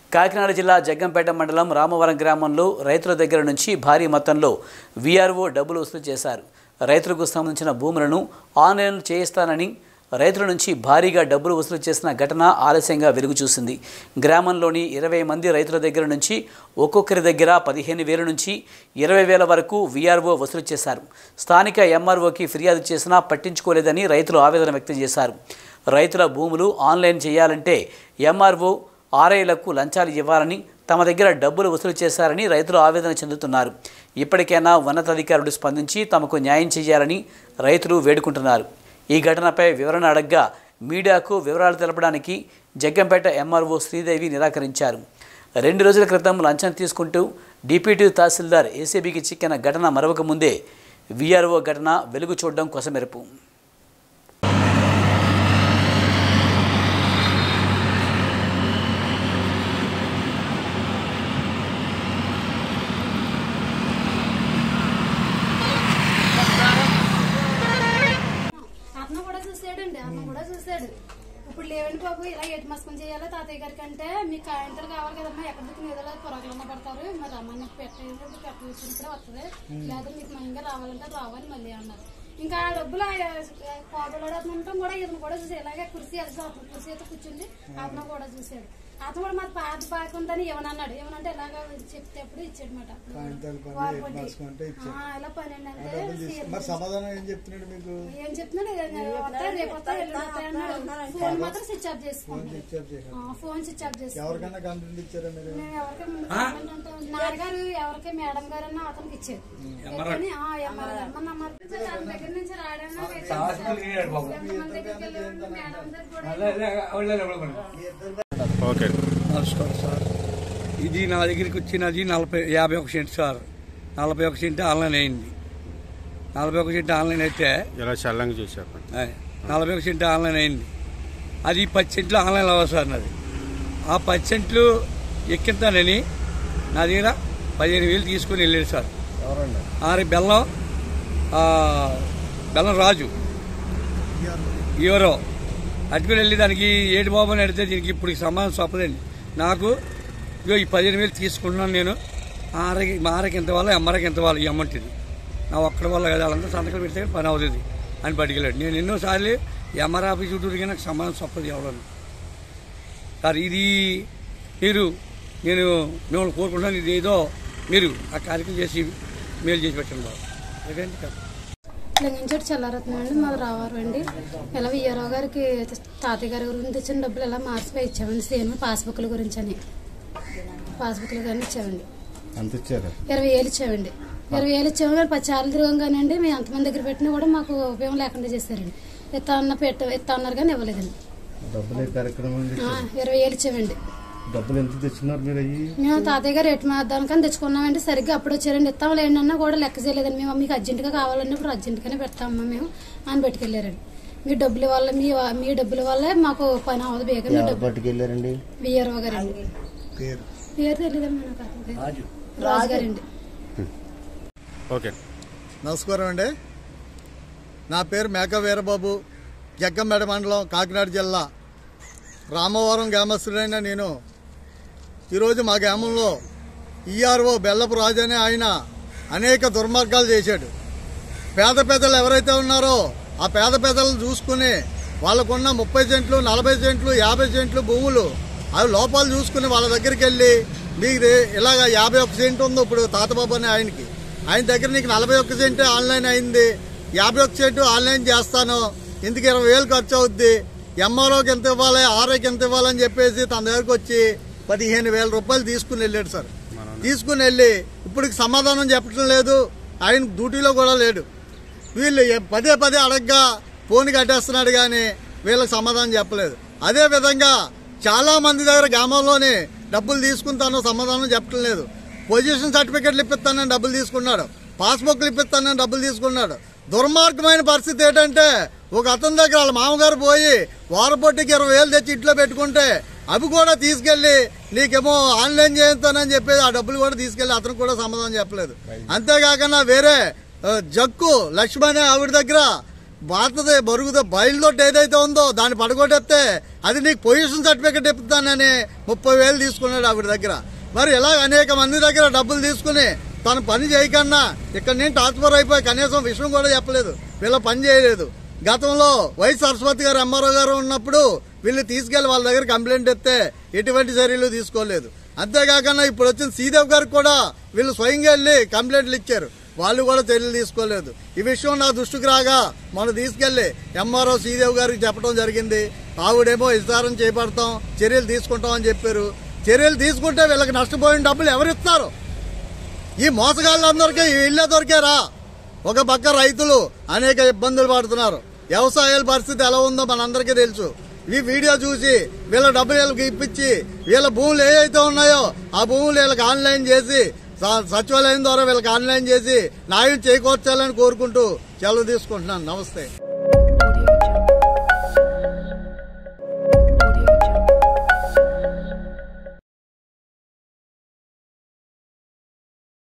కాకినాడ జిల్లా జగ్గంపేట మండలం రామవరం గ్రామంలో రైతుల దగ్గర నుంచి భారీ మొత్తంలో వీఆర్ఓ డబ్బులు వసూలు చేశారు రైతులకు సంబంధించిన భూములను ఆన్లైన్ చేయిస్తానని రైతుల నుంచి భారీగా డబ్బులు వసూలు చేసిన ఘటన ఆలస్యంగా వెలుగు చూసింది గ్రామంలోని ఇరవై మంది రైతుల దగ్గర నుంచి ఒక్కొక్కరి దగ్గర పదిహేను వేల నుంచి ఇరవై వేల వరకు వీఆర్ఓ వసూలు చేశారు స్థానిక ఎంఆర్ఓకి ఫిర్యాదు చేసినా పట్టించుకోలేదని రైతులు ఆవేదన వ్యక్తం చేశారు రైతుల భూములు ఆన్లైన్ చేయాలంటే ఎంఆర్ఓ ఆర్ఐలకు లంచాలు ఇవ్వాలని తమ దగ్గర డబ్బులు వసూలు చేశారని రైతులు ఆవేదన చెందుతున్నారు ఇప్పటికైనా ఉన్నతాధికారులు స్పందించి తమకు న్యాయం చేయాలని రైతులు వేడుకుంటున్నారు ఈ ఘటనపై వివరణ అడగ్గా మీడియాకు వివరాలు తెలపడానికి జగ్గంపేట ఎంఆర్ఓ శ్రీదేవి నిరాకరించారు రెండు రోజుల క్రితం లంచం తీసుకుంటూ డిప్యూటీ తహసీల్దార్ ఏసీబీకి చిక్కిన ఘటన మరవక ముందే వీఆర్ఓ ఘటన వెలుగు చూడడం కొసమెరుపు అతను కూడా చూసాడండి అతను కూడా చూసాడు ఇప్పుడు లేవండి బాబు ఇలా ఎటు మస్కం చేయాలో తాతయ్య గారికి అంటే మీకు కాయంతలు కావాలి కదమ్మా ఎక్కడ దిక్కున ఏదో పొరగలన్న పడతారు మరి రమ్మని పెట్టేది పెట్టినప్పుడే వస్తుంది లేదా మీకు మనంగా రావాలంటే రావాలి మళ్ళీ అన్నారు ఇంకా ఆ డబ్బులు కోటలో ఉండటం కూడా ఇతను కూడా చూసి ఇలాగే కుర్చీ వెళ్తా అతను కుర్చీ అయితే కూర్చుంది అతను కూడా చూసాడు అతను కూడా మాది పాత పాక ఉందని ఏమనన్నాడు ఏమనంటే ఇలాగ చెప్తేప్పుడు ఇచ్చాడు మాట కాగితాలు పని ఎటు మార్చుకుంటే ఇచ్చాడు. ఇలా పని అంటే డబ్బులు తీసుకు- మరి సమాధానం ఏం చెప్తున్నాడు మీకు ఏం చెప్తున్నాడు వస్తాయి రేపు వస్తాయి ఎల్లుండి వస్తాయి అన్నాడు ఫోన్ మాత్రం స్విచ్ ఆఫ్ చేసుకుంటాడు డిశ్చార్జ్ చేశాడు ఆ, ఫోన్ స్విచ్ ఆఫ్ చేసుకుంటాడు ఎవరికైనా కంప్లైంట్ ఇచ్చారా మీరు మేము ఎవరికి ముందు కంప్లైంట్ అంటాం. నాన్నగారు ఎవరికి మేడం గారు అన్న అతనికి ఇచ్చారు కానీ, ఆ, ఎంఆర్ గారు. మొన్న మరి అతని దగ్గర నుంచి రాయడానికి ఎంతమంది దగ్గరికి వెళ్ళామంటే మేడం దగ్గర కూడా ఓకే నమస్కారం సార్ ఇది నా దగ్గరికి వచ్చినది నలభై యాభై ఒక సెంట్ సార్ నలభై ఒక సెంట్ ఆన్లైన్ అయింది నలభై ఒక సెంట్ ఆన్లైన్ అయితే ఇలా చల్లంగా చూసి చెప్పండి ఆయ్, నలభై ఒక సెంట్ ఆన్లైన్ అయింది అది పది సెంట్లు ఆన్లైన్ అవ్వదు సార్ నాది ఆ పది సెంట్లు ఎక్కింతానని నా దగ్గర పదిహేను వేలు తీసుకొని వెళ్ళాడు సార్ ఆరు బెల్లం ఆ, బెల్లం రాజు ఎవరో అటుకుని వెళ్ళి దానికి ఏడు బాబు అని అడిగితే దీనికి ఇప్పుడు సమాధానం చెప్పదండి నాకు ఇగో ఈ పదిహేను వేలు తీసుకుంటున్నాను నేను ఆరకి మా ఆరకి ఎంత వాళ్ళ ఎమ్మరకి ఎంత వాళ్ళు ఈ అమౌంట్ ఇది నా ఒక్కడి వల్ల కదా వాళ్ళంతా సంతకాలు పెడితే పని అవుతుంది అని పట్టుకెళ్ళాడు నేను ఎన్నోసార్లు ఎంఆర్ ఆఫీస్ చుట్టూరికి నాకు సమాధానం చెప్పదు ఎవడని సార్ ఇది మీరు నేను మిమ్మల్ని కోరుకుంటున్నాను ఇది ఏదో మీరు ఆ కార్యక్రమం చేసి మేలు చేసి పెట్టండి బాబు ఎందుకంటే కాదు లింగంచెట్టు చల్లారత్నం అండి మాది రావారు అండి ఇలా విఆర్ఓ గారికి తాతయ్య గారి గురించి తెచ్చిన డబ్బులు ఇలా మార్చిపోయి ఇచ్చామండి సేమ్ పాస్బుక్ల గురించి అని పాస్బుక్లు కానీ ఇచ్చామండి ఎంత ఇచ్చారు ఇరవై వేలు ఇచ్చామండి ఇరవై వేలు ఇచ్చాము కానీ పది సార్లు తిరగంగానండి మేము ఎంతమంది దగ్గర పెట్టినా కూడా మాకు ఉపయోగం లేకుండా చేశారండి ఇస్తా అన్న పెట్ట ఇస్తా అన్నారు కానీ ఇవ్వలేదండి డబ్బులు ఏ కార్యక్రమం ఆ, ఇరవై వేలు ఇచ్చామండి డబ్బులు ఎంత తెచ్చుకున్నారు మీరు అయ్యి మేము తాతయ్య గారు ఎటు మాదానికని తెచ్చుకున్నామండి సరిగ్గా అప్పుడు వచ్చారండి ఇస్తాం లేండి అన్నా కూడా లెక్క చేయలేదండి మేము మీకు అర్జెంటుగా కావాలన్నప్పుడు అర్జెంటుగానే పెడతామమ్మా మేము అని పెట్టుకెళ్ళారండి మీ డబ్బుల వల్ల మీ మీ డబ్బుల వల్లే మాకు పని అవ్వదు బేగం మీ డబ్బు పట్టుకెళ్ళారండి విఆర్ఓ గారండి పేరు పేరు తెలియదమ్మా నాకు అతని పేరు. రాజు గారండి ఓకే నమస్కారం అండి నా పేరు మేక వీరబాబు జగ్గంపేట మండలం కాకినాడ జిల్లా రామవరం గ్రామస్తుడైన నేను ఈరోజు మా గ్రామంలో ఈఆర్ఓ బెల్లపు రాజు అనే ఆయన అనేక దుర్మార్గాలు చేశాడు పేద పెద్దలు ఎవరైతే ఉన్నారో ఆ పేద పెద్దలను చూసుకుని వాళ్ళకున్న ముప్పై సెంట్లు నలభై సెంట్లు యాభై సెంట్లు భూములు అవి లోపాలు చూసుకుని వాళ్ళ దగ్గరికి వెళ్ళి మీకు ఇలాగ యాభై ఒక్క సెంట్ ఉంది ఇప్పుడు తాతబాబు అనే ఆయనకి ఆయన దగ్గర నీకు నలభై ఒక్క సెంటే ఆన్లైన్ అయింది యాభై ఒక్క సెంటు ఆన్లైన్ చేస్తాను ఇందుకు ఇరవై వేలు ఖర్చు అవుద్ది ఎంఆర్ఓకి ఎంత ఇవ్వాలి ఆర్ఐకి ఎంత ఇవ్వాలని చెప్పేసి తన దగ్గరకు వచ్చి పదిహేను వేల రూపాయలు తీసుకుని వెళ్ళాడు సార్ తీసుకుని వెళ్ళి ఇప్పుడు సమాధానం చెప్పడం లేదు ఆయన డ్యూటీలో కూడా లేడు వీళ్ళు ఏ- పదే పదే అడగ్గా ఫోన్ కట్టేస్తున్నాడు కానీ వీళ్ళకి సమాధానం చెప్పలేదు అదే విధంగా చాలా మంది దగ్గర గ్రామంలోనే డబ్బులు తీసుకుంటాను సమాధానం చెప్పడం లేదు పొజిషన్ సర్టిఫికెట్లు ఇప్పిస్తానని డబ్బులు తీసుకున్నాడు పాస్బుక్లు ఇప్పిస్తానని డబ్బులు తీసుకున్నాడు దుర్మార్గమైన పరిస్థితి ఏంటంటే ఒక అతని దగ్గర వాళ్ళ మామగారు పోయి వారపొట్టికి ఇరవై వేలు తెచ్చి ఇంట్లో పెట్టుకుంటే అవి కూడా తీసుకెళ్లి నీకేమో ఆన్లైన్ చేస్తానని చెప్పేది ఆ డబ్బులు కూడా తీసుకెళ్లి అతను కూడా సమాధానం చెప్పలేదు అంతేకాకుండా వేరే ఆ, జక్కు లక్ష్మణ్ ఆవిడ దగ్గర బాతదే బరుగుదో బయలుదొట్టి ఏదైతే ఉందో దాన్ని పడగొట్టేస్తే అది నీకు పొజిషన్ సర్టిఫికెట్ ఇప్పుతానని ముప్పై వేలు తీసుకున్నాడు ఆవిడ దగ్గర మరి ఇలా అనేక మంది దగ్గర డబ్బులు తీసుకుని తను పని చేయకన్నా ఇక్కడ నేను ట్రాన్స్ఫర్ అయిపోయి కనీసం విషయం కూడా చెప్పలేదు వీళ్ళ పని చేయలేదు గతంలో వై సరస్వతి గారు ఎంఆర్ఓ గారు ఉన్నప్పుడు వీళ్ళు తీసుకెళ్లి వాళ్ళ దగ్గర కంప్లైంట్ ఇస్తే ఎటువంటి చర్యలు తీసుకోలేదు అంతేకాకుండా ఇప్పుడు వచ్చిన శ్రీదేవ్ గారికి కూడా వీళ్ళు స్వయంగా వెళ్ళి కంప్లైంట్లు ఇచ్చారు వాళ్ళు కూడా చర్యలు తీసుకోలేదు ఈ విషయం నా దృష్టికి రాగా మనం తీసుకెళ్లి ఎంఆర్ఓ శ్రీదేవ్ గారికి చెప్పడం జరిగింది ఆవిడేమో విచారణ చేపడతాం చర్యలు తీసుకుంటాం అని చెప్పారు చర్యలు తీసుకుంటే వీళ్ళకి నష్టపోయిన డబ్బులు ఎవరు ఇస్తారు ఈ మోసగాళ్ళందరికీ ఈ ఇళ్ళే దొరికారా ఒక పక్క రైతులు అనేక ఇబ్బందులు పడుతున్నారు వ్యవసాయాల పరిస్థితి ఎలా ఉందో మనందరికీ తెలుసు ఈ వీడియో చూసి వీళ్ళ డబ్బులు వీళ్ళకి ఇప్పించి వీళ్ళ భూములు ఏవైతే ఉన్నాయో ఆ భూములు వీళ్ళకి ఆన్లైన్ చేసి స- సచివాలయం ద్వారా వీళ్ళకి ఆన్లైన్ చేసి న్యాయం చేకూర్చాలని కోరుకుంటూ సెలవు తీసుకుంటున్నాను నమస్తే